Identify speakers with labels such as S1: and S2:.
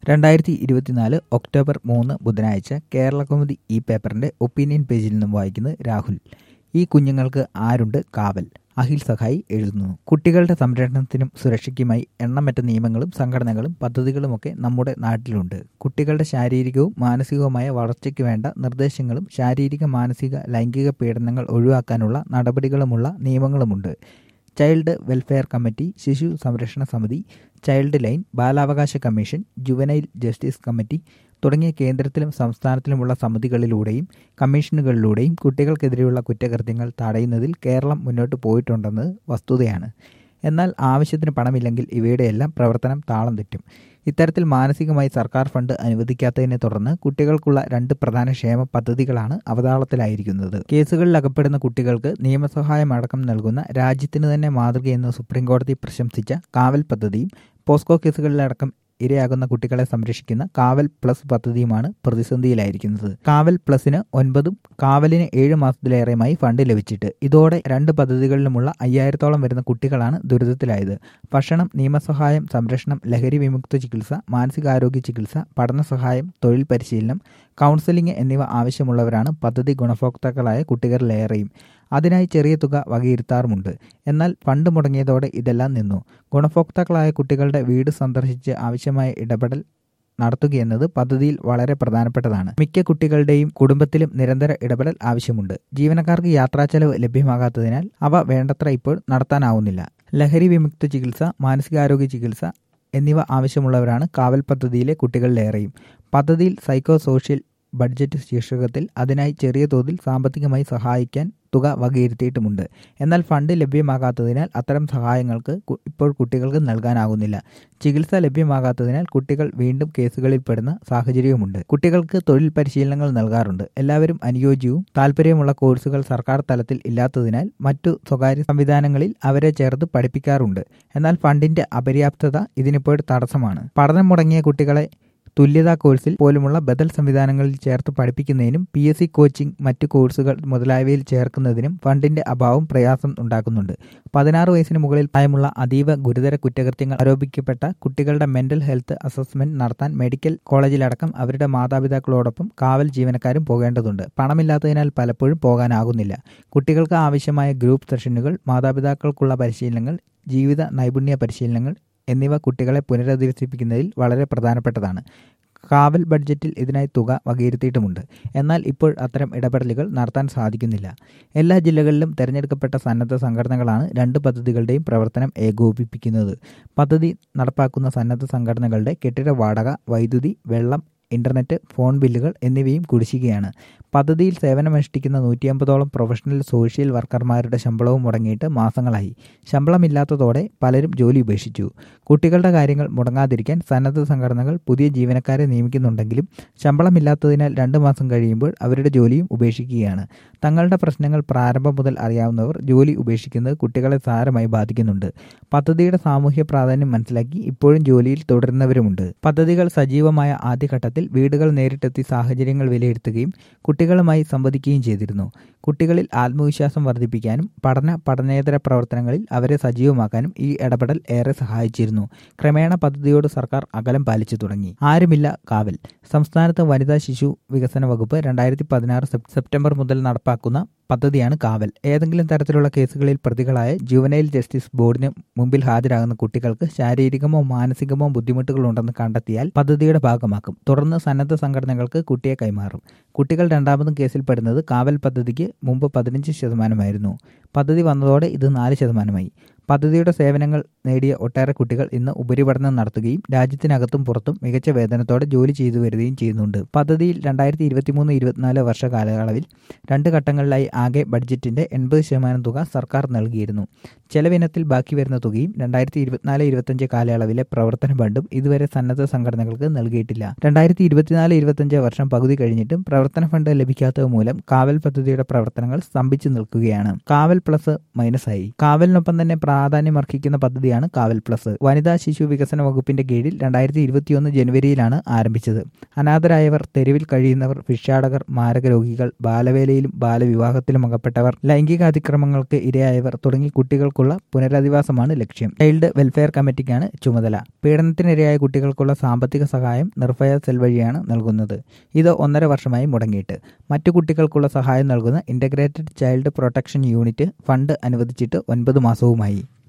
S1: രണ്ടായിരത്തി ഇരുപത്തിനാല് ഒക്ടോബർ മൂന്ന് ബുധനാഴ്ച കേരള കൗമുദി ഈ പേപ്പറിന്റെ ഒപ്പീനിയൻ പേജിൽ നിന്നും വായിക്കുന്നത് രാഹുൽ ഈ കുഞ്ഞുങ്ങൾക്ക് ആരുണ്ട് കാവൽ അഖിൽ സഹായി എഴുതുന്നു കുട്ടികളുടെ സംരക്ഷണത്തിനും സുരക്ഷയ്ക്കുമായി എണ്ണമറ്റ നിയമങ്ങളും സംഘടനകളും പദ്ധതികളുമൊക്കെ നമ്മുടെ നാട്ടിലുണ്ട് കുട്ടികളുടെ ശാരീരികവും മാനസികവുമായ വളർച്ചയ്ക്ക് വേണ്ട നിർദ്ദേശങ്ങളും ശാരീരിക മാനസിക ലൈംഗിക പീഡനങ്ങൾ ഒഴിവാക്കാനുള്ള നടപടികളുമുള്ള നിയമങ്ങളുമുണ്ട് ചൈൽഡ് വെൽഫെയർ കമ്മിറ്റി ശിശു സംരക്ഷണ സമിതി ചൈൽഡ് ലൈൻ ബാലാവകാശ കമ്മീഷൻ ജുവനൈൽ ജസ്റ്റിസ് കമ്മിറ്റി തുടങ്ങിയ കേന്ദ്രത്തിലും സംസ്ഥാനത്തിലുമുള്ള സമിതികളിലൂടെയും കമ്മീഷനുകളിലൂടെയും കുട്ടികൾക്കെതിരെയുള്ള കുറ്റകൃത്യങ്ങൾ തടയുന്നതിൽ കേരളം മുന്നോട്ട് പോയിട്ടുണ്ടെന്നത് വസ്തുതയാണ് എന്നാൽ ആവശ്യത്തിന് പണമില്ലെങ്കിൽ ഇവയുടെയെല്ലാം പ്രവർത്തനം താളം തെറ്റും ഇത്തരത്തിൽ മാനസികമായി സർക്കാർ ഫണ്ട് അനുവദിക്കാത്തതിനെ തുടർന്ന് കുട്ടികൾക്കുള്ള രണ്ട് പ്രധാന ക്ഷേമ പദ്ധതികളാണ് അവതാളത്തിലായിരിക്കുന്നത് കേസുകളിൽ അകപ്പെടുന്ന കുട്ടികൾക്ക് നിയമസഹായം അടക്കം നൽകുന്ന രാജ്യത്തിന് തന്നെ മാതൃകയെന്ന് സുപ്രീംകോടതി പ്രശംസിച്ച കാവൽ പദ്ധതിയും പോസ്കോ കേസുകളിലടക്കം ഇരയാകുന്ന കുട്ടികളെ സംരക്ഷിക്കുന്ന കാവൽ പ്ലസ് പദ്ധതിയുമാണ് പ്രതിസന്ധിയിലായിരിക്കുന്നത് കാവൽ പ്ലസിന് ഒൻപതും കാവലിന് ഏഴ് മാസത്തിലേറെയുമായി ഫണ്ട് ലഭിച്ചിട്ട് ഇതോടെ രണ്ട് പദ്ധതികളിലുമുള്ള അയ്യായിരത്തോളം വരുന്ന കുട്ടികളാണ് ദുരിതത്തിലായത് ഭക്ഷണം നിയമസഹായം സംരക്ഷണം ലഹരി വിമുക്ത ചികിത്സ മാനസികാരോഗ്യ ചികിത്സ പഠന സഹായം തൊഴിൽ പരിശീലനം കൗൺസിലിംഗ് എന്നിവ ആവശ്യമുള്ളവരാണ് പദ്ധതി ഗുണഭോക്താക്കളായ കുട്ടികളിലേറെയും അതിനായി ചെറിയ തുക വകയിരുത്താറുമുണ്ട് എന്നാൽ ഫണ്ട് മുടങ്ങിയതോടെ ഇതെല്ലാം നിന്നു ഗുണഭോക്താക്കളായ കുട്ടികളുടെ വീട് സന്ദർശിച്ച് ആവശ്യമായ ഇടപെടൽ നടത്തുകയെന്നത് പദ്ധതിയിൽ വളരെ പ്രധാനപ്പെട്ടതാണ് മിക്ക കുട്ടികളുടെയും കുടുംബത്തിലും നിരന്തര ഇടപെടൽ ആവശ്യമുണ്ട് ജീവനക്കാർക്ക് യാത്രാ ചെലവ് ലഭ്യമാകാത്തതിനാൽ അവ വേണ്ടത്ര ഇപ്പോൾ നടത്താനാവുന്നില്ല ലഹരി വിമുക്ത ചികിത്സ മാനസികാരോഗ്യ ചികിത്സ എന്നിവ ആവശ്യമുള്ളവരാണ് കാവൽ പദ്ധതിയിലെ കുട്ടികളിലേറെയും പദ്ധതിയിൽ സൈക്കോ സോഷ്യൽ ബഡ്ജറ്റ് ശീർഷകത്തിൽ അതിനായി ചെറിയ തോതിൽ സാമ്പത്തികമായി സഹായിക്കാൻ തുക വകയിരുത്തിയിട്ടുമുണ്ട് എന്നാൽ ഫണ്ട് ലഭ്യമാകാത്തതിനാൽ അത്തരം സഹായങ്ങൾക്ക് ഇപ്പോൾ കുട്ടികൾക്ക് നൽകാനാകുന്നില്ല ചികിത്സ ലഭ്യമാകാത്തതിനാൽ കുട്ടികൾ വീണ്ടും കേസുകളിൽ പെടുന്ന സാഹചര്യവുമുണ്ട് കുട്ടികൾക്ക് തൊഴിൽ പരിശീലനങ്ങൾ നൽകാറുണ്ട് എല്ലാവരും അനുയോജ്യവും താല്പര്യമുള്ള കോഴ്സുകൾ സർക്കാർ തലത്തിൽ ഇല്ലാത്തതിനാൽ മറ്റു സ്വകാര്യ സംവിധാനങ്ങളിൽ അവരെ ചേർത്ത് പഠിപ്പിക്കാറുണ്ട് എന്നാൽ ഫണ്ടിന്റെ അപര്യാപ്തത ഇതിനിപ്പോൾ തടസ്സമാണ് പഠനം മുടങ്ങിയ കുട്ടികളെ തുല്യതാ കോഴ്സിൽ പോലുമുള്ള ബദൽ സംവിധാനങ്ങളിൽ ചേർത്ത് പഠിപ്പിക്കുന്നതിനും പി എസ് സി കോച്ചിംഗ് മറ്റു കോഴ്സുകൾ മുതലായവയിൽ ചേർക്കുന്നതിനും ഫണ്ടിന്റെ അഭാവം പ്രയാസം ഉണ്ടാക്കുന്നുണ്ട് പതിനാറ് വയസ്സിന് മുകളിൽ പ്രായമുള്ള അതീവ ഗുരുതര കുറ്റകൃത്യങ്ങൾ ആരോപിക്കപ്പെട്ട കുട്ടികളുടെ മെന്റൽ ഹെൽത്ത് അസസ്മെന്റ് നടത്താൻ മെഡിക്കൽ കോളേജിലടക്കം അവരുടെ മാതാപിതാക്കളോടൊപ്പം കാവൽ ജീവനക്കാരും പോകേണ്ടതുണ്ട് പണമില്ലാത്തതിനാൽ പലപ്പോഴും പോകാനാകുന്നില്ല കുട്ടികൾക്ക് ആവശ്യമായ ഗ്രൂപ്പ് സെഷനുകൾ മാതാപിതാക്കൾക്കുള്ള പരിശീലനങ്ങൾ ജീവിത നൈപുണ്യ പരിശീലനങ്ങൾ എന്നിവ കുട്ടികളെ പുനരധിവസിപ്പിക്കുന്നതിൽ വളരെ പ്രധാനപ്പെട്ടതാണ് കാവൽ ബഡ്ജറ്റിൽ ഇതിനായി തുക വകയിരുത്തിയിട്ടുമുണ്ട് എന്നാൽ ഇപ്പോൾ അത്തരം ഇടപെടലുകൾ നടത്താൻ സാധിക്കുന്നില്ല എല്ലാ ജില്ലകളിലും തെരഞ്ഞെടുക്കപ്പെട്ട സന്നദ്ധ സംഘടനകളാണ് രണ്ട് പദ്ധതികളുടെയും പ്രവർത്തനം ഏകോപിപ്പിക്കുന്നത് പദ്ധതി നടപ്പാക്കുന്ന സന്നദ്ധ സംഘടനകളുടെ കെട്ടിട വാടക വൈദ്യുതി വെള്ളം ഇന്റർനെറ്റ് ഫോൺ ബില്ലുകൾ എന്നിവയും കുടിശ്ശികയാണ് പദ്ധതിയിൽ സേവനമനുഷ്ഠിക്കുന്ന നൂറ്റി അമ്പതോളം പ്രൊഫഷണൽ സോഷ്യൽ വർക്കർമാരുടെ ശമ്പളവും മുടങ്ങിയിട്ട് മാസങ്ങളായി ശമ്പളമില്ലാത്തതോടെ പലരും ജോലി ഉപേക്ഷിച്ചു കുട്ടികളുടെ കാര്യങ്ങൾ മുടങ്ങാതിരിക്കാൻ സന്നദ്ധ സംഘടനകൾ പുതിയ ജീവനക്കാരെ നിയമിക്കുന്നുണ്ടെങ്കിലും ശമ്പളമില്ലാത്തതിനാൽ രണ്ട് മാസം കഴിയുമ്പോൾ അവരുടെ ജോലിയും ഉപേക്ഷിക്കുകയാണ് തങ്ങളുടെ പ്രശ്നങ്ങൾ പ്രാരംഭം മുതൽ അറിയാവുന്നവർ ജോലി ഉപേക്ഷിക്കുന്നത് കുട്ടികളെ സാരമായി ബാധിക്കുന്നുണ്ട് പദ്ധതിയുടെ സാമൂഹ്യ പ്രാധാന്യം മനസ്സിലാക്കി ഇപ്പോഴും ജോലിയിൽ തുടരുന്നവരുമുണ്ട് പദ്ധതികൾ സജീവമായ ആദ്യഘട്ടത്തിൽ വീടുകൾ നേരിട്ടെത്തി സാഹചര്യങ്ങൾ വിലയിരുത്തുകയും കുട്ടികളുമായി സംവദിക്കുകയും ചെയ്തിരുന്നു കുട്ടികളിൽ ആത്മവിശ്വാസം വർദ്ധിപ്പിക്കാനും പഠന പഠനേതര പ്രവർത്തനങ്ങളിൽ അവരെ സജീവമാക്കാനും ഈ ഇടപെടൽ ഏറെ സഹായിച്ചിരുന്നു ക്രമേണ പദ്ധതിയോട് സർക്കാർ അകലം പാലിച്ചു തുടങ്ങി ആരുമില്ല കാവൽ സംസ്ഥാനത്ത് വനിതാ ശിശു വികസന വകുപ്പ് രണ്ടായിരത്തി പതിനാറ് സെപ്റ്റംബർ മുതൽ നടപ്പാക്കുന്ന പദ്ധതിയാണ് കാവൽ ഏതെങ്കിലും തരത്തിലുള്ള കേസുകളിൽ പ്രതികളായ ജുവനൈൽ ജസ്റ്റിസ് ബോർഡിന് മുമ്പിൽ ഹാജരാകുന്ന കുട്ടികൾക്ക് ശാരീരികമോ മാനസികമോ ബുദ്ധിമുട്ടുകൾ ഉണ്ടെന്ന് കണ്ടെത്തിയാൽ പദ്ധതിയുടെ ഭാഗമാക്കും തുടർന്ന് സന്നദ്ധ സംഘടനകൾക്ക് കുട്ടിയെ കൈമാറും കുട്ടികൾ രണ്ടാമതും കേസിൽപ്പെടുന്നത് കാവൽ പദ്ധതിക്ക് മുമ്പ് പതിനഞ്ച് ശതമാനമായിരുന്നു പദ്ധതി വന്നതോടെ ഇത് നാല് ശതമാനമായി പദ്ധതിയുടെ സേവനങ്ങൾ നേടിയ ഒട്ടേറെ കുട്ടികൾ ഇന്ന് ഉപരിപഠനം നടത്തുകയും രാജ്യത്തിനകത്തും പുറത്തും മികച്ച വേതനത്തോടെ ജോലി ചെയ്തു വരികയും ചെയ്യുന്നുണ്ട് പദ്ധതിയിൽ രണ്ടായിരത്തി ഇരുപത്തിമൂന്ന് ഇരുപത്തിനാല് വർഷ കാലയളവിൽ രണ്ട് ഘട്ടങ്ങളിലായി ആകെ ബഡ്ജറ്റിന്റെ എൺപത് ശതമാനം തുക സർക്കാർ നൽകിയിരുന്നു ചെലവിനത്തിൽ ബാക്കി വരുന്ന തുകയും രണ്ടായിരത്തി ഇരുപത്തിനാല് ഇരുപത്തിയഞ്ച് കാലയളവിലെ പ്രവർത്തന ഫണ്ടും ഇതുവരെ സന്നദ്ധ സംഘടനകൾക്ക് നൽകിയിട്ടില്ല രണ്ടായിരത്തി ഇരുപത്തിനാല് ഇരുപത്തിയഞ്ച് വർഷം പകുതി കഴിഞ്ഞിട്ടും പ്രവർത്തന ഫണ്ട് ലഭിക്കാത്തത് മൂലം കാവൽ പദ്ധതിയുടെ പ്രവർത്തനങ്ങൾ സ്തംഭിച്ചു നിൽക്കുകയാണ് കാവൽ പ്ലസ് മൈനസായി കാവലിനൊപ്പം തന്നെ പ്രാധാന്യമർഹിക്കുന്ന പദ്ധതിയാണ് കാവൽ പ്ലസ് വനിതാ ശിശു വികസന വകുപ്പിന്റെ കീഴിൽ രണ്ടായിരത്തി ഇരുപത്തിയൊന്ന് ജനുവരിയിലാണ് ആരംഭിച്ചത് അനാഥരായവർ തെരുവിൽ കഴിയുന്നവർ ഭിക്ഷാടകർ മാരക രോഗികൾ ബാലവേലയിലും ബാലവിവാഹത്തിലും അകപ്പെട്ടവർ ലൈംഗിക അതിക്രമങ്ങൾക്ക് ഇരയായവർ തുടങ്ങി കുട്ടികൾക്കുള്ള പുനരധിവാസമാണ് ലക്ഷ്യം ചൈൽഡ് വെൽഫെയർ കമ്മിറ്റിക്കാണ് ചുമതല പീഡനത്തിനിരയായ കുട്ടികൾക്കുള്ള സാമ്പത്തിക സഹായം നിർഭയ സെൽ വഴിയാണ് നൽകുന്നത് ഇത് ഒന്നര വർഷമായി മുടങ്ങിയിട്ട് മറ്റു കുട്ടികൾക്കുള്ള സഹായം നൽകുന്ന integrated child protection unit fund അനുവദിച്ചിട്ട് ഒൻപത് മാസവുമായി